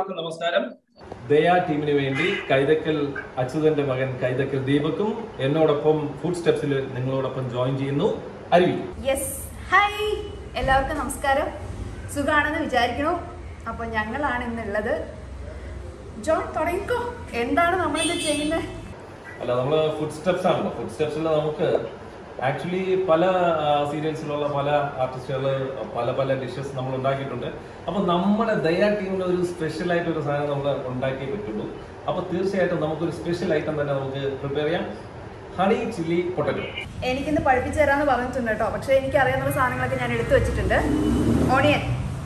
എല്ലാവർക്കും നമസ്കാരം ദയാ ടീമിന് വേണ്ടി കൈതക്കൽ അച്യുതന്റെ മകൻ കൈതക്കൽ ദീപക്കും എന്നോടൊപ്പം ഫുഡ് സ്റ്റെപ്സിൽ നിങ്ങളോടൊപ്പം ജോയിൻ ചെയ്യുന്നു അരുവി യെസ് ഹായ് എല്ലാവർക്കും നമസ്കാരം സുഖാണെന്ന് വിചാരിക്കണു അപ്പൊ ഞങ്ങളാണ് ഇന്നുള്ളത് ജോൺ തുടങ്ങിക്കോ എന്താണ് നമ്മളിന്ന് ചെയ്യുന്നത് അല്ല നമ്മള് ഫുഡ് സ്റ്റെപ്സ് ആണല്ലോ ഫുഡ് സ്റ്റെപ്സിൽ നമുക്ക് ആക്ച്വലി പല സീരിയൽസിലുള്ള പല ആർട്ടിസ്റ്റുകൾ പല പല ഡിഷസ് നമ്മൾ ഉണ്ടാക്കിയിട്ടുണ്ട് അപ്പൊ നമ്മുടെ ദയാ ടീമിന് ഒരു സ്പെഷ്യൽ ആയിട്ട് ഒരു സാധനം നമ്മൾ ഉണ്ടാക്കിയേ പറ്റുള്ളൂ അപ്പൊ തീർച്ചയായിട്ടും നമുക്കൊരു സ്പെഷ്യൽ ഐറ്റം തന്നെ നമുക്ക് പ്രിപ്പയർ ചെയ്യാം ഹണി ചില്ലി പൊട്ടറ്റോ എനിക്കിന്ന് പഠിപ്പിച്ചു തരാന്ന് പറഞ്ഞിട്ടുണ്ട് കേട്ടോ പക്ഷെ എനിക്ക് അറിയാവുന്ന സാധനങ്ങളൊക്കെ ഞാൻ എടുത്തു വെച്ചിട്ടുണ്ട് ഓണിയൻ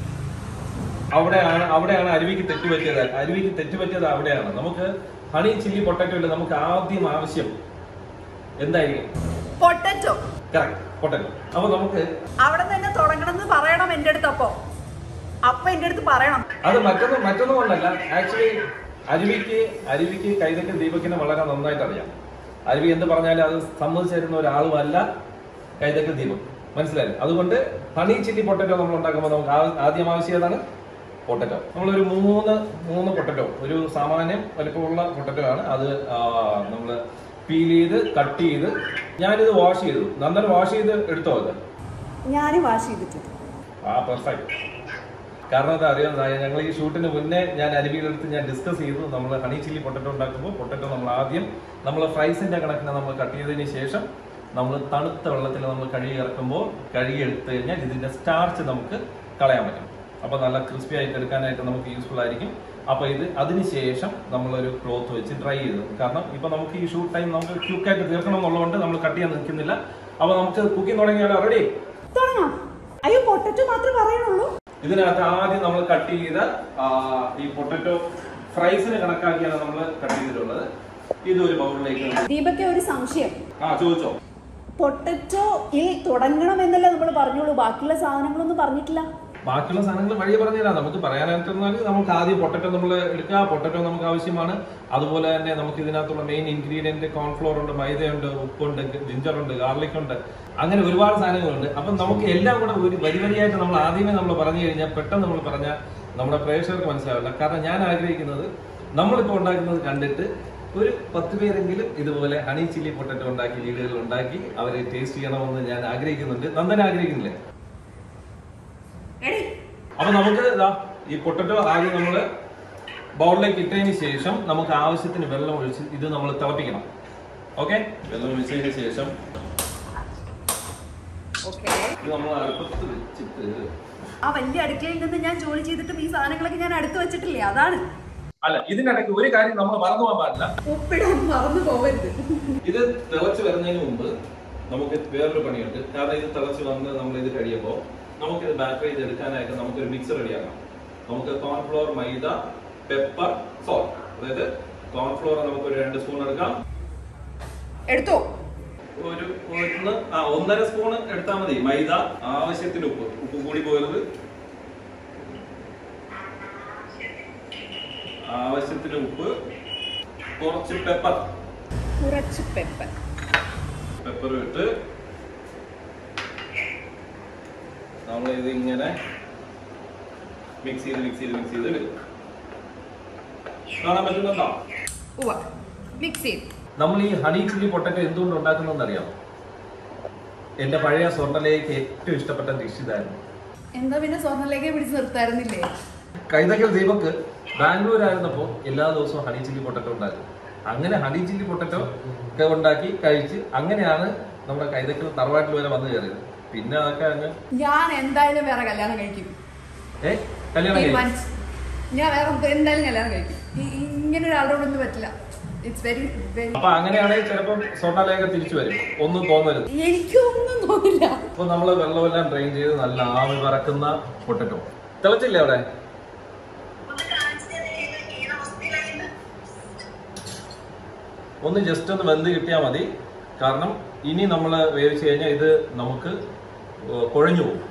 അവിടെയാണ് അവിടെയാണ് അരുവിക്ക് തെറ്റുപറ്റിയത് അരുവിക്ക് തെറ്റുപറ്റിയത് അവിടെയാണ് നമുക്ക് ഹണി ചില്ലി പൊട്ടറ്റോ നമുക്ക് ആദ്യം ആവശ്യം എന്തായിരിക്കും പൊട്ടറ്റോ കറക്റ്റ് പൊട്ടറ്റോ അപ്പൊ നമുക്ക് അവിടെ തന്നെ തുടങ്ങണം എന്ന് പറയണം എൻ്റെ അടുത്ത് അപ്പോ അപ്പൊ എൻ്റെ അടുത്ത് പറയണം അത് മറ്റൊന്ന് മറ്റൊന്നും കൊണ്ടല്ല ആക്ച്വലി അരുവിക്ക് അരുവിക്ക് കൈതക്കൽ ദീപക്കിനെ വളരെ നന്നായിട്ട് അറിയാം അരുവി എന്ത് പറഞ്ഞാലും അത് സമ്മതിച്ചു തരുന്ന ഒരാളുമല്ല കൈതക്കൽ ദീപക് മനസ്സിലായി അതുകൊണ്ട് ഹണി ചില്ലി പൊട്ടറ്റോ നമ്മൾ ഉണ്ടാക്കുമ്പോൾ നമുക്ക് ആ- ആദ്യം ആവശ്യം ഏതാണ് പൊട്ടറ്റോ നമ്മളൊരു മൂന്ന് മൂന്ന് പൊട്ടറ്റോ ഒരു സാമാന്യം വലിപ്പമുള്ള പൊട്ടറ്റോ ആണ് അത് നമ്മൾ പീൽ ചെയ്ത് കട്ട് ചെയ്ത് ഞാനിത് വാഷ് ചെയ്തു നന്നായി വാഷ് ചെയ്ത് എടുത്തോ അത് ഞാൻ വാഷ് ചെയ്തിട്ടുണ്ട് ആ പെർഫെക്റ്റ് കാരണം അത് അറിയാം ഞങ്ങൾ ഈ ഷൂട്ടിന് മുന്നേ ഞാൻ അരുവിയിലെടുത്ത് ഞാൻ ഡിസ്കസ് ചെയ്തു നമ്മൾ ഹണി ചില്ലി പൊട്ടറ്റോ ഉണ്ടാക്കുമ്പോൾ പൊട്ടറ്റോ നമ്മൾ ആദ്യം നമ്മൾ ഫ്രൈസിന്റെ കണക്കിന് നമ്മൾ കട്ട് ചെയ്തതിന് ശേഷം നമ്മൾ തണുത്ത വെള്ളത്തിൽ നമ്മൾ കഴുകി ഇറക്കുമ്പോൾ കഴുകി എടുത്തു കഴിഞ്ഞാൽ ഇതിന്റെ സ്റ്റാർച്ച് നമുക്ക് കളയാൻ പറ്റും അപ്പൊ നല്ല ക്രിസ്പി ആയിട്ട് എടുക്കാനായിട്ട് നമുക്ക് യൂസ്ഫുൾ ആയിരിക്കും അപ്പൊ ഇത് അതിനുശേഷം നമ്മളൊരു ക്ലോത്ത് വെച്ച് ഡ്രൈ ചെയ്തു കാരണം ഇപ്പൊ നമുക്ക് ഈ ഷൂട്ട് ടൈം നമുക്ക് ക്യൂക്കായിട്ട് തീർക്കണം എന്നുള്ളതുകൊണ്ട് നമ്മൾ കട്ട് ചെയ്യാൻ നിൽക്കുന്നില്ല അപ്പൊ നമുക്ക് കുക്കിംഗ് തുടങ്ങിയാലോ റെഡി തുടങ്ങാം അയ്യോ പൊട്ടറ്റോ മാത്രമേ പറയണുള്ളൂ ഇതിനകത്ത് ആദ്യം നമ്മൾ കട്ട് ചെയ്ത ആ, ഈ പൊട്ടറ്റോ ഫ്രൈസിന് കണക്കാക്കിയാണ് നമ്മൾ കട്ട് ചെയ്തിട്ടുള്ളത് ഇത് ഒരു ബൗളിലേക്ക് നമ്മൾ- ദീപക്കെ ഒരു സംശയം ആ ചോദിച്ചോ പൊട്ടറ്റോയിൽ തുടങ്ങണം എന്നല്ലേ നമ്മൾ പറഞ്ഞോളൂ ബാക്കിയുള്ള സാധനങ്ങളൊന്നും പറഞ്ഞിട്ടില്ല ബാക്കിയുള്ള സാധനങ്ങൾ വഴി പറഞ്ഞുതരാം നമുക്ക് പറയാനായിട്ടെന്നാൽ നമുക്ക് ആദ്യം പൊട്ടറ്റോ നമ്മൾ എടുക്കുക പൊട്ടറ്റോ നമുക്ക് ആവശ്യമാണ് അതുപോലെ തന്നെ നമുക്ക് ഇതിനകത്തുള്ള മെയിൻ ഇൻഗ്രീഡിയന്റ് കോൺഫ്ലോർ ഉണ്ട് മൈദയുണ്ട് ഉപ്പുണ്ട് ജിഞ്ചർ ഉണ്ട് ഗാർലിക് ഉണ്ട് അങ്ങനെ ഒരുപാട് സാധനങ്ങളുണ്ട് അപ്പം നമുക്ക് എല്ലാം കൂടെ ഒരു വരി വരിയായിട്ട് നമ്മൾ ആദ്യമേ നമ്മൾ പറഞ്ഞു കഴിഞ്ഞാൽ പെട്ടെന്ന് നമ്മൾ പറഞ്ഞാൽ നമ്മുടെ പ്രേക്ഷകർക്ക് മനസ്സിലാവില്ല കാരണം ഞാൻ ആഗ്രഹിക്കുന്നത് നമ്മളിപ്പോൾ ഉണ്ടാക്കുന്നത് കണ്ടിട്ട് ഒരു പത്ത് പേരെങ്കിലും ഇതുപോലെ ഹണി ചില്ലി പൊട്ടറ്റോ ഉണ്ടാക്കി വീടുകളിൽ ഉണ്ടാക്കി അവരെ ടേസ്റ്റ് ചെയ്യണമെന്ന് ഞാൻ ആഗ്രഹിക്കുന്നുണ്ട് നന്ദൻ ആഗ്രഹിക്കുന്നില്ലേ എടി അപ്പൊ നമുക്ക് ഇതാ ഈ പൊട്ടറ്റോ ആദ്യം നമ്മൾ ബൗളിലേക്ക് ഇട്ടതിന് ശേഷം നമുക്ക് ആവശ്യത്തിന് വെള്ളം ഒഴിച്ച് ഇത് നമ്മൾ തിളപ്പിക്കണം ഓക്കെ വെള്ളം ഒഴിച്ചതിന് ശേഷം ഓക്കെ ഇത് നമ്മൾ അടുപ്പത്ത് വെച്ചിട്ട് ആ വലിയ അടുക്കളയിൽ നിന്ന് ഞാൻ ജോലി ചെയ്തിട്ടും ഈ സാധനങ്ങളൊക്കെ ഞാൻ അടുത്ത് വെച്ചിട്ടില്ലേ അതാണ് അല്ല ഇതിനിടയ്ക്ക് ഒരു കാര്യം നമ്മൾ മറന്നു പോകാൻ പാടില്ല ഉപ്പിടാൻ മറന്നു പോകരുത് ഇത് തിളച്ച് വരുന്നതിന് മുമ്പ് നമുക്ക് വേറൊരു പണിയുണ്ട് കാരണം ഇത് തിളച്ച് വന്ന് നമ്മൾ ഇത് കഴിയുമ്പോൾ നമുക്ക് ഇത് ബാറ്റർ ചെയ്ത് എടുക്കാനായിട്ട് നമുക്കൊരു മിക്സർ റെഡിയാക്കാം നമുക്ക് കോൺഫ്ലോർ മൈദ പെപ്പർ സോൾട്ട് അതായത് കോൺഫ്ലോർ നമുക്ക് ഒരു രണ്ട് സ്പൂൺ എടുക്കാം എടുത്തോ ഒരു ഒന്ന് ആ ഒന്നര സ്പൂൺ എടുത്താൽ മതി മൈദ ആവശ്യത്തിന് ഉപ്പ് ഉപ്പ് കൂടി പോയത് ആവശ്യത്തിന് ഉപ്പ് കുറച്ച് പെപ്പർ കുറച്ച് പെപ്പർ പെപ്പർ ഇട്ട് നമ്മൾ ഇത് ഇങ്ങനെ മിക്സ് ചെയ്ത് മിക്സ് ചെയ്ത് മിക്സ് ചെയ്ത് എടുക്കും കാണാൻ പറ്റുന്നുണ്ടോ ഉവ്വ മിക്സ് ചെയ്ത് നമ്മൾ ഈ ഹണി ചില്ലി പൊട്ടറ്റോ എന്തുകൊണ്ട് ഉണ്ടാക്കുന്നതെന്ന് അറിയാമോ എന്റെ പഴയ സ്വർണ്ണലേക്ക് ഏറ്റവും ഇഷ്ടപ്പെട്ട ഡിഷ് ഇതായിരുന്നു എന്താ പിന്നെ സ്വർണ്ണലേക്ക് പിടിച്ച് നിർത്തായിരുന്നില്ലേ കൈതക്കൽ ദീപക്ക് ബാംഗ്ലൂർ ആയിരുന്നപ്പോൾ എല്ലാ ദിവസവും ഹണി ചില്ലി പൊട്ടറ്റോ ഉണ്ടായിരുന്നു അങ്ങനെ ഹണി ചില്ലി പൊട്ടറ്റോ ഒക്കെ ഉണ്ടാക്കി കഴിച്ച് അങ്ങനെയാണ് നമ്മുടെ കൈതക്കൽ തറവാട്ടിൽ വരെ വന്നു കയറിയത് പിന്നെ അതൊക്കെ അങ്ങ് ഞാൻ എന്തായാലും വേറെ കല്യാണം കഴിക്കും ഏ കല്യാണം കഴിഞ്ഞു തീരുമാനിച്ചു ഞാൻ വേറെ എന്തായാലും കല്യാണം കഴിക്കും ഈ- ഇങ്ങനെ ഒരാളോടൊന്നും പറ്റില്ല ഇറ്റ്സ് വെരി വെരി അപ്പൊ അങ്ങനെയാണെങ്കിൽ ചിലപ്പം സ്വർണ്ണലേഖ തിരിച്ചു വരും ഒന്നും തോന്നരുത് എനിക്കൊന്നും തോന്നില്ല അപ്പൊ നമ്മള് വെള്ളമെല്ലാം ഡ്രെയിൻ ചെയ്ത് നല്ല ആവി പറക്കുന്ന പൊട്ടറ്റോ തിളച്ചില്ലേ അവിടെ ഒന്ന് ജസ്റ്റ് ഒന്ന് വെന്ത് കിട്ടിയാൽ മതി കാരണം ഇനി നമ്മൾ വേവിച്ച് കഴിഞ്ഞാൽ ഇത് നമുക്ക് ഏർ കുഴഞ്ഞു പോകും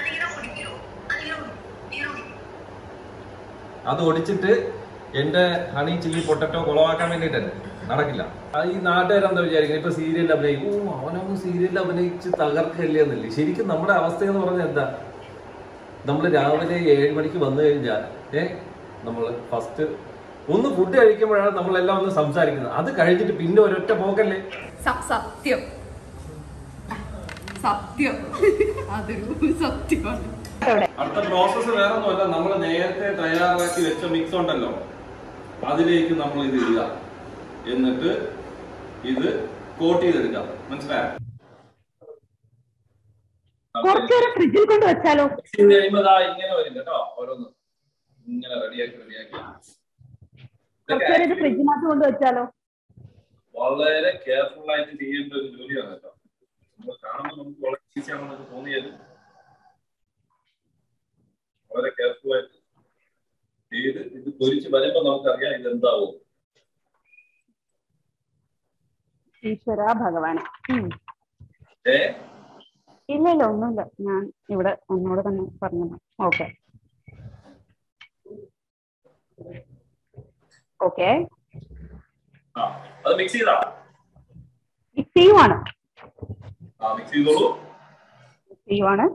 അത് ഒടിച്ചിട്ട് എന്റെ ഹണി ചില്ലി പൊട്ടറ്റോ കുളവാക്കാൻ വേണ്ടിയിട്ടല്ലേ നടക്കില്ല അത് ഈ നാട്ടുകാരെന്താ വിചാരിക്കുന്നത് ഇപ്പൊ സീരിയലിൽ അഭിനയിക്കും ഓ അവനൊന്നും സീരിയലിൽ അഭിനയിച്ച് തകർക്കല്ലേ എന്നല്ലേ ശരിക്കും നമ്മുടെ അവസ്ഥ എന്ന് പറഞ്ഞാൽ എന്താ നമ്മൾ രാവിലെ ഏഴ് മണിക്ക് വന്നു കഴിഞ്ഞാൽ ഏ നമ്മൾ ഫസ്റ്റ് ഒന്ന് ഫുഡ് കഴിക്കുമ്പോഴാണ് നമ്മളെല്ലാം ഒന്ന് സംസാരിക്കുന്നത് അത് കഴിഞ്ഞിട്ട് പിന്നെ ഒരൊറ്റ പോക്കല്ലേ സ- സത്യം സത്യം അതൊരു സത്യമാണ് ഇവിടെ അടുത്ത പ്രോസസ്സ് വേറെ ഒന്നുമല്ല നമ്മൾ നേരത്തെ തയ്യാറാക്കി വെച്ച മിക്സ് ഉണ്ടല്ലോ അതിലേക്ക് നമ്മൾ ഇത് ഇടുക എന്നിട്ട് ഇത് കോട്ട് ചെയ്തെടുക്കാം മനസ്സിലായോ കുറച്ചേരം ഫ്രിഡ്ജിൽ കൊണ്ട് വെച്ചാലോ ഇത് കഴിയുമ്പോ ദാ ഇങ്ങനെ വരും കേട്ടോ ഓരോന്ന് ഇങ്ങനെ റെഡിയാക്കി റെഡിയാക്കി കുറച്ചേരം ഇത് ഫ്രിഡ്ജിനകത്ത് കൊണ്ട് വെച്ചാലോ വളരെ കെയർഫുൾ ആയിട്ട് ചെയ്യേണ്ട ഒരു ജോലിയാണ് കേട്ടോ നമ്മൾ കാണുമ്പോൾ നമുക്ക് വളരെ ഈസി ആണെന്നൊക്കെ തോന്നിയത് വളരെ കെയർഫുൾ ആയിട്ട് ചെയ്ത് ഇത് പൊരിച്ച് വരുമ്പോ നമുക്കറിയാം ഇത് എന്താവും ഈശ്വര ഭഗവാനെ ഉം. ഏ ഇല്ല ഇല്ല ഒന്നുമില്ല ഞാൻ ഇവിടെ ഒന്നുകൂടെ തന്നെ പറഞ്ഞു ഓക്കെ ഓക്കെ ആ അത് മിക്സ് ചെയ്താ മിക്സ് ചെയ്യുവാണ് ആ മിക്സ് ചെയ്തോളൂ മിക്സ് ചെയ്യുവാണ്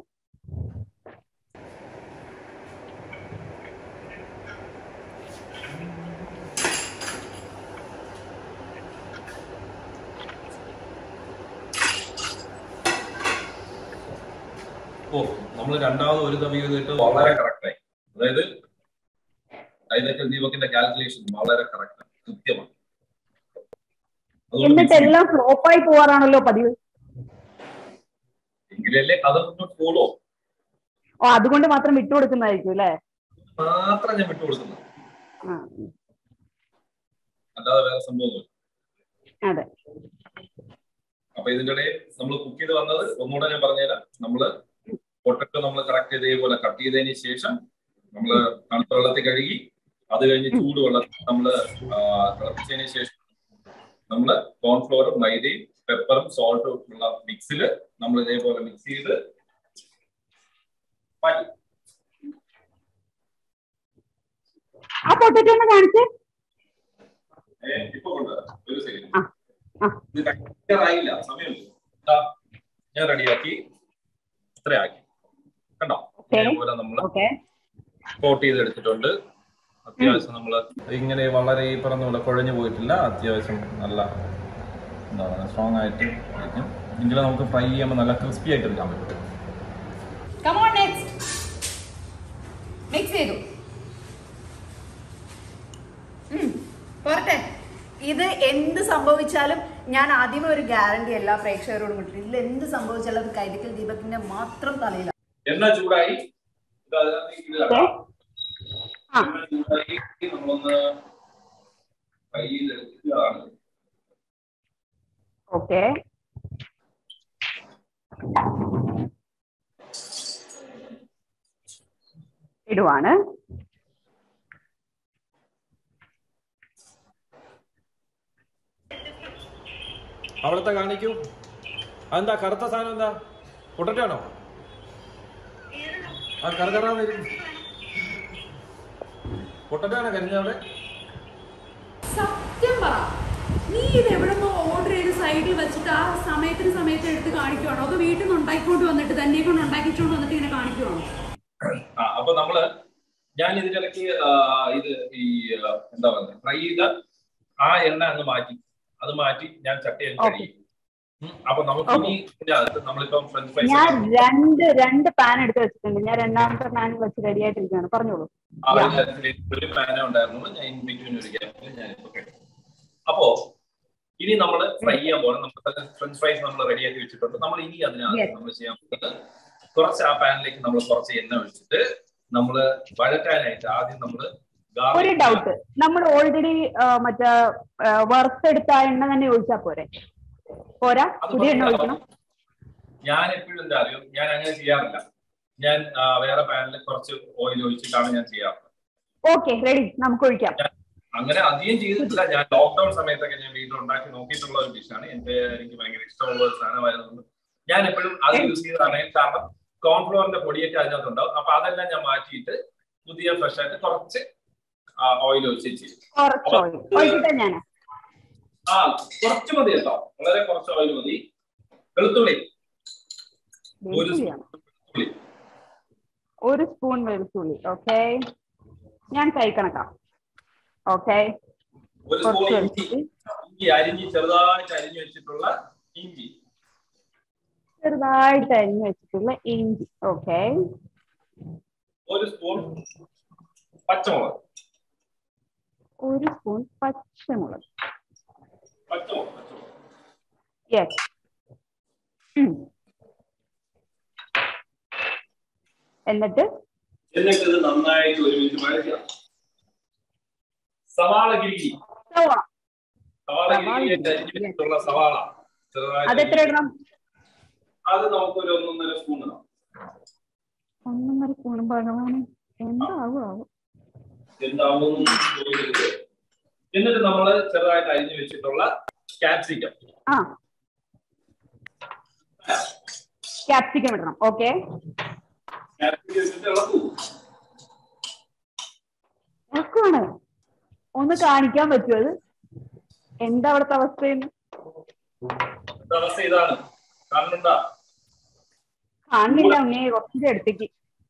ഓ നമ്മൾ രണ്ടാമത് ഒരു തവി ചെയ്തിട്ട് വളരെ കറക്റ്റായി അതായത് ഐതക്കൽ ദീപകിന്റെ കാൽക്കുലേഷൻ വളരെ കറക്റ്റ് കൃത്യമാണ് അതുകൊണ്ട് എന്നിട്ട് mix എല്ലാം ഫ്ലോപ്പായി പോവാറാണല്ലോ പതിവ് എങ്കിലല്ലേ കഥ മുന്നോട്ട് പോളോ ഓ അതുകൊണ്ട് മാത്രം വിട്ടുകൊടുക്കുന്നതായിരിക്കും അല്ലേ മാത്രം ഞാൻ വിട്ടുകൊടുക്കുന്നത് ആ അല്ലാതെ വേറെ സംഭവമൊന്നുമില്ല അതെ അപ്പൊ ഇതിന്റെ ഇടയിൽ നമ്മൾ കുക്ക് ചെയ്ത് വന്നത് ഒന്നുകൂടെ ഞാൻ പറഞ്ഞുതരാം നമ്മള് പൊട്ടറ്റോ നമ്മൾ കറക്റ്റ് ഇതേപോലെ കട്ട് ചെയ്തതിന് ശേഷം നമ്മള് തണുത്ത വെള്ളത്തിൽ കഴുകി അത് കഴിഞ്ഞ് ചൂട് വെള്ളത്തിൽ നമ്മള് ആ, തിളപ്പിച്ചതിന് ശേഷം നമ്മള് കോൺഫ്ലോറും മൈദയും പെപ്പറും സോൾട്ടും ഉള്ള മിക്സിൽ നമ്മൾ ഇതേപോലെ മിക്സ് ചെയ്ത് മാറ്റി ആ പൊട്ടറ്റോ ഒന്ന് കാണിച്ച് ഏ, ഇപ്പൊ കൊണ്ടുവരാം ഒരു സെക്കൻഡ് ആ ആ ഇത് കഴിക്കാറായില്ല സമയമില്ല ദാ, ഞാൻ റെഡിയാക്കി ഇത്രയാക്കി കണ്ടോ Okay. ഇതേപോലെ നമ്മൾ ഓക്കെ കോട്ട് ചെയ്ത് എടുത്തിട്ടുണ്ട് അത്യാവശ്യം നമ്മൾ ഇങ്ങനെ വളരെ ഈ പറഞ്ഞ പോലെ കുഴഞ്ഞു പോയിട്ടില്ല അത്യാവശ്യം നല്ല എന്താ പറയുക സ്ട്രോങ് ആയിട്ട് ഇരിക്കും എങ്കിലും നമുക്ക് ഫ്രൈ ചെയ്യുമ്പോൾ നല്ല ക്രിസ്പി ആയിട്ട് എടുക്കാൻ പറ്റും കമോൺ നെക്സ്റ്റ് മിക്സ് ചെയ്തു ഉം, പോരട്ടെ ഇത് എന്ത് സംഭവിച്ചാലും ഞാൻ ആദ്യമേ ഒരു ഗ്യാരണ്ടി എല്ലാ പ്രേക്ഷകരോടും കൊടുത്തിട്ടുണ്ട് ഇതിൽ എന്ത് സംഭവിച്ചാലും അത് കൈതക്കൽ ദീപത്തിന്റെ മാത്രം തലയിലാണ് എണ്ണ ചൂടായി ഇത് അതിനകത്തേക്ക് ഇടുക. ഓക്കെ ആ എണ്ണ ചൂടായി നമ്മളൊന്ന് ഫ്രൈ ചെയ്തെടുക്കുകയാണ് ഓക്കെ ഇടുവാണ് അവിടുത്തെ കാണിക്കൂ അതെന്താ കറുത്ത സാധനം എന്താ പൊട്ടറ്റോ ആണോ ആ കറുകറാന്നിരിക്കും പൊട്ടറ്റോ ആണോ കരിഞ്ഞ അവിടെ സത്യം പറ നീ ഇത് എവിടെ നിന്ന് ഓർഡർ ചെയ്ത് സൈഡിൽ വെച്ചിട്ട് ആ സമയത്തിന് സമയത്ത് എടുത്ത് കാണിക്കുവാണോ അത് വീട്ടിൽ നിന്ന് ഉണ്ടാക്കിക്കൊണ്ട് വന്നിട്ട് തന്നെ കൊണ്ട് ഉണ്ടാക്കിച്ചുകൊണ്ട് വന്നിട്ട് ഇങ്ങനെ കാണിക്കുവാണോ ആ അപ്പൊ നമ്മള് ഞാൻ ഇതിനിടയ്ക്ക് ആ, ഇത് ഈ ആ, എന്താ പറയുക ഫ്രൈ ചെയ്ത ആ എണ്ണ അങ്ങ് മാറ്റി അത് മാറ്റി ഞാൻ ചട്ടി അങ്ങ് Okay. കഴുകി ഉം, അപ്പൊ നമുക്ക് ഇനി ഇതിന്റെ അകത്ത് നമ്മളിപ്പം ഫ്രഞ്ച് ഫ്രൈസ് ഞാൻ രണ്ട് രണ്ട് പാൻ എടുത്ത് വെച്ചിട്ടുണ്ട് ഞാൻ രണ്ടാമത്തെ പാൻ വെച്ച് റെഡി ആയിട്ടിരിക്കുകയാണ് പറഞ്ഞോളൂ ഒരു പാനേ ഉണ്ടായിരുന്നുള്ളൂ ഞാൻ ഇൻ ബിറ്റ്വീൻ ഒരു ഗ്യാപ്പിൽ ഞാൻ ഇപ്പൊ കഴിക്കും അപ്പോ ഇനി നമ്മൾ ഫ്രൈ ചെയ്യാൻ പോകണം നമുക്ക് ഫ്രഞ്ച് ഫ്രൈസ് നമ്മൾ റെഡിയാക്കി വെച്ചിട്ടുണ്ട് നമ്മൾ ഇനി അതിനകത്ത് Yes. നമ്മൾ ചെയ്യാൻ പോകുന്നത് കുറച്ച് ആ പാനിലേക്ക് നമ്മൾ കുറച്ച് എണ്ണ ഒഴിച്ചിട്ട് നമ്മൾ വഴറ്റാനായിട്ട് ആദ്യം നമ്മൾ ഒരു ഡൗട്ട് നമ്മൾ ഓൾറെഡി മറ്റേ ആ, വറുത്തെടുത്ത ആ എണ്ണ തന്നെ ഒഴിച്ചാ പോരെ പോരാ പുതിയ എണ്ണ ഒഴിക്കണം ഞാൻ എപ്പോഴും എന്താ അറിയോ ഞാൻ അങ്ങനെ ചെയ്യാറില്ല ഞാൻ ആ, വേറെ പാനിൽ കുറച്ച് ഓയിൽ ഒഴിച്ചിട്ടാണ് ഞാൻ ചെയ്യാറ് ഓക്കെ റെഡി നമുക്ക് ഒഴിക്കാം അങ്ങനെ അധികം ചെയ്തിട്ടില്ല ഞാൻ ലോക്ക്ഡൌൺ സമയത്തൊക്കെ ഞാൻ വീട്ടിൽ ഉണ്ടാക്കി നോക്കിയിട്ടുള്ള ഒരു ഡിഷാണ് എന്റെ എനിക്ക് ഭയങ്കര ഇഷ്ടമുള്ള ഒരു സാധനമായതുകൊണ്ട് ഞാൻ എപ്പോഴും അത് യൂസ് ചെയ്തതാണ് കാരണം കോൺഫ്ലോറിന്റെ പൊടിയൊക്കെ അതിനകത്തുണ്ടാവും അപ്പൊ അതെല്ലാം ഞാൻ മാറ്റിയിട്ട് പുതിയ ഫ്രഷ് ആയിട്ട് കുറച്ച് ഓയിൽ ഒഴിച്ച് ചെയ്യും കുറച്ച് ഓയിൽ ഒഴിച്ചിട്ടാ ഞാൻ ആ കുറച്ച് മതി കേട്ടോ വളരെ കുറച്ച് ഓയിൽ മതി വെളുത്തുള്ളി ഒരു വെളുത്തുള്ളിയാണ് വെളുത്തുള്ളി ഒരു സ്പൂൺ വെളുത്തുള്ളി ഓക്കെ ഞാൻ കൈ കണക്കാം ഓക്കെ ഒരു സ്പൂൺ കുറച്ച് ഇഞ്ചി ഒഴിച്ചിട്ട് ഇഞ്ചി അരിഞ്ഞ് ചെറുതായിട്ട് അരിഞ്ഞു വെച്ചിട്ടുള്ള ഇഞ്ചി ചെറുതായിട്ട് അരിഞ്ഞു വെച്ചിട്ടുള്ള ഇഞ്ചി ഓക്കെ ഒരു സ്പൂൺ പച്ചമുളക് ഒരു സ്പൂൺ പച്ചമുളക് പച്ചമുളക് പച്ചമുളക് യെസ് എന്നിട്ട് എന്നിട്ട് ഇത് നന്നായിട്ട് ഒരു മിനിറ്റ് വഴറ്റുക സവാള ഗിരിഗിരി സവാള സവാള സവാള ഗിരിഗിരി ഗിരിഗിരി. അരിഞ്ഞു വെച്ചിട്ടുള്ള സവാള ചെറുതായിട്ട് അതെത്ര ഇടണം അത് നമുക്കൊരു ഒന്നൊന്നര സ്പൂൺ ഇടാം ഒന്നൊന്നര സ്പൂൺ ഭഗവാന് എന്താവും ആവും എന്താവുമെന്നും ചോദിക്കരുത് എന്നിട്ട് നമ്മൾ ചെറുതായിട്ട് അരിഞ്ഞു വെച്ചിട്ടുള്ള ക്യാപ്സിക്കം ആ ക്യാപ്സിക്കം ഇടണം ഓക്കെ ക്യാപ്സിക്കം ഇട്ടിട്ട് ഇളക്കൂ ഉറക്കമാണ് ഒന്ന് കാണിക്കാൻ പറ്റുമോ അത് എന്താ അവിടുത്തെ അവസ്ഥയെന്ന് ഇന്നത്തെ അവസ്ഥ ഇതാണ് കാണുന്നുണ്ടാ കാണുന്നില്ല ഉണ്ണേ കുറച്ചിന്റെ അടുത്തേക്ക്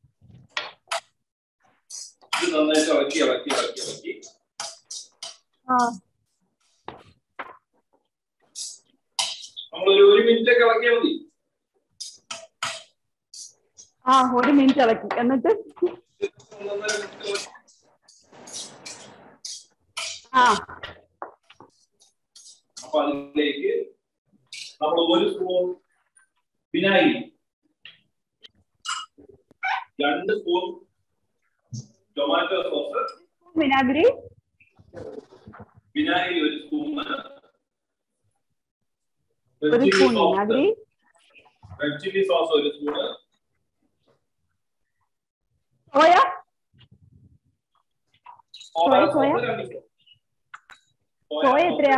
ഇത് നന്നായിട്ട് ഇളക്കി ഇളക്കി ഇളക്കി ഇളക്കി ആ നമ്മളൊരു ഒരു മിനിറ്റ് ഒക്കെ ഇളക്കിയാൽ മതി ആ ഒരു മിനിറ്റ് ഇളക്കി എന്നിട്ട് ഒന്നൊന്നര മിനിറ്റ് ഇളക്കി. ആ അപ്പൊ അതിലേക്ക് നമ്മൾ ഒരു സ്പൂൺ വിനാഗിരി രണ്ട് സ്പൂൺ ടൊമാറ്റോ സോസ് വിനാഗിരി വിനാഗിരി ഒരു സ്പൂൺ ഒരു സ്പൂൺ വിനാഗിരി റെഡ് ചില്ലി സോസ് ഒരു spoon soya soya soya? Sauce രണ്ട് സ്പൂൺ. സോയ എത്രയാ?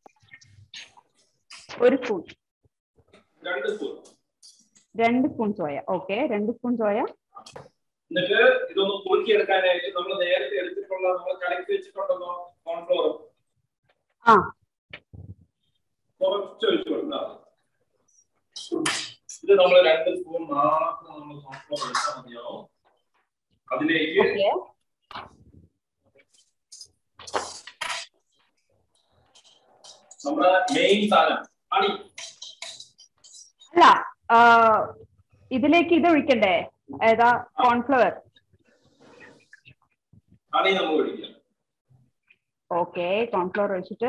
ഒരു സ്പൂൺ രണ്ട് സ്പൂൺ രണ്ട് സ്പൂൺ സോയ ഓക്കെ രണ്ട് സ്പൂൺ സോയ എന്നിട്ട് ഇതൊന്ന് കുറുക്കിയെടുക്കാനായിട്ട് നമ്മൾ നേരത്തെ എടുത്തിട്ടുള്ള നമ്മൾ കലക്കി വെച്ചിട്ടുണ്ടല്ലോ കോൺഫ്ലോർ ആ കുറച്ച് ഒഴിച്ചു കൊടുക്കാം ഇത് നമ്മൾ രണ്ട് സ്പൂൺ മാത്രം നമ്മൾ കോൺഫ്ലോർ എടുത്താൽ മതിയാവും അതിലേക്ക് ഓക്കെ നമ്മുടെ മെയിൻ സാധനം ഹണി അല്ല ആ, ഇതിലേക്ക് ഇത് ഒഴിക്കണ്ടേ ഏതാ കോൺഫ്ലവർ ഹണി നമ്മൾ ഒഴിക്കുക ഓക്കെ കോൺഫ്ലവർ ഒഴിച്ചിട്ട്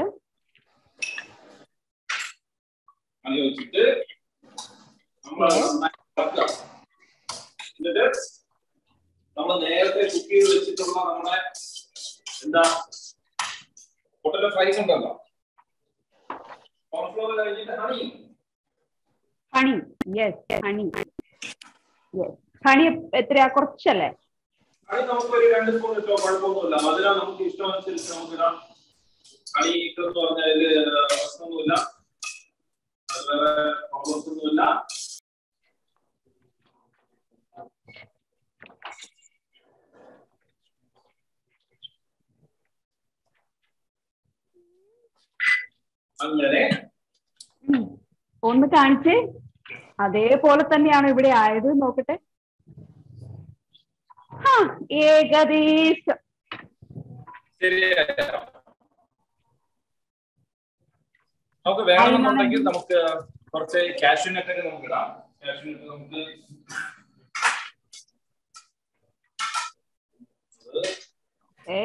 ഹണി ഒഴിച്ചിട്ട് നമ്മൾ അത് നന്നായി ഇളക്കുക. എന്നിട്ട് നമ്മൾ നേരത്തെ കുക്ക് ചെയ്ത് വെച്ചിട്ടുള്ള നമ്മുടെ എന്താ പൊട്ടറ്റോ ഫ്രൈസ് ഉണ്ടല്ലോ കോൺഫ്ലോർ കഴിഞ്ഞിട്ട് honey honey yes honey yes honey എത്രയാ കുറച്ചല്ലേ ഹണി നമുക്ക് ഒരു രണ്ട് സ്പൂൺ ഇട്ടോ കുഴപ്പമൊന്നുമില്ല മധുരം നമുക്ക് ഇഷ്ടമനുസരിച്ച് നമുക്ക് ഇടാം ഹണി ഇട്ടെന്ന് പറഞ്ഞാൽ പ്രശ്നമൊന്നുമില്ല അത് വേറെ പ്രോബ്ലംസ് ഒന്നുമില്ല അങ്ങനെ ഉം. ഒന്ന് കാണിച്ചേ അതേപോലെ തന്നെയാണ് ഇവിടെ ആയത് നോക്കട്ടെ ആ ഏകദേശം ശരിയായോ നമുക്ക് വേണമെന്നുണ്ടെങ്കിൽ നമുക്ക് കുറച്ച് കാഷ്യൂനട്ട് ഒക്കെ നമുക്ക് ഇടാം കാഷ്യൂനട്ട് നമുക്ക് അത് ഏ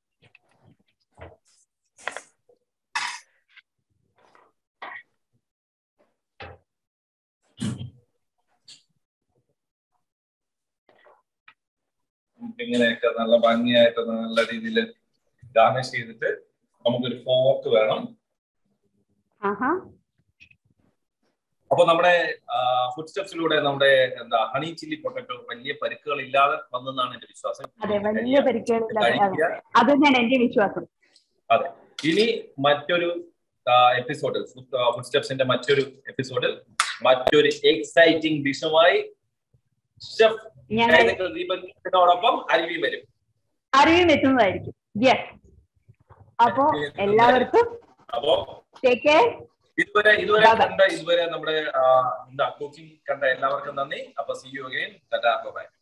നമുക്ക് ഇങ്ങനെയൊക്കെ നല്ല ഭംഗിയായിട്ട് നല്ല രീതിയിൽ ഗാർണിഷ് ചെയ്തിട്ട് നമുക്കൊരു ഫോർക്ക് വേണം ആഹാ അപ്പൊ നമ്മുടെ ഫുഡ് സ്റ്റെപ്സിലൂടെ നമ്മുടെ എന്താ ഹണി ചില്ലി പൊട്ടറ്റോ വലിയ പരിക്കുകൾ ഇല്ലാതെ വന്നെന്നാണ് എന്റെ വിശ്വാസം അതെ വലിയ പരിക്കേടില്ലാതെ കഴിക്കുക. അത് ഞാൻ എന്റെ വിശ്വാസം അതെ ഇനി മറ്റൊരു എപ്പിസോഡിൽ ഫുഡ് സ്റ്റെപ്സിന്റെ മറ്റൊരു എപ്പിസോഡിൽ മറ്റൊരു എക്സൈറ്റിംഗ് ഡിഷുമായി ഷെഫ് ഞങ്ങൾ ദീപകിനോടൊപ്പം അരുവി വരും അറിവും എത്തുന്നതായിരിക്കും യെസ് അപ്പോ എല്ലാവർക്കും അപ്പോ ടേക്ക് കെയർ ഇതുവരെ ഇതുവരെ Bye bye. കണ്ട ഇതുവരെ നമ്മുടെ ആ, എന്താ കുക്കിംഗ് കണ്ട എല്ലാവർക്കും നന്ദി അപ്പൊ സി യു അഗൈൻ ബൈ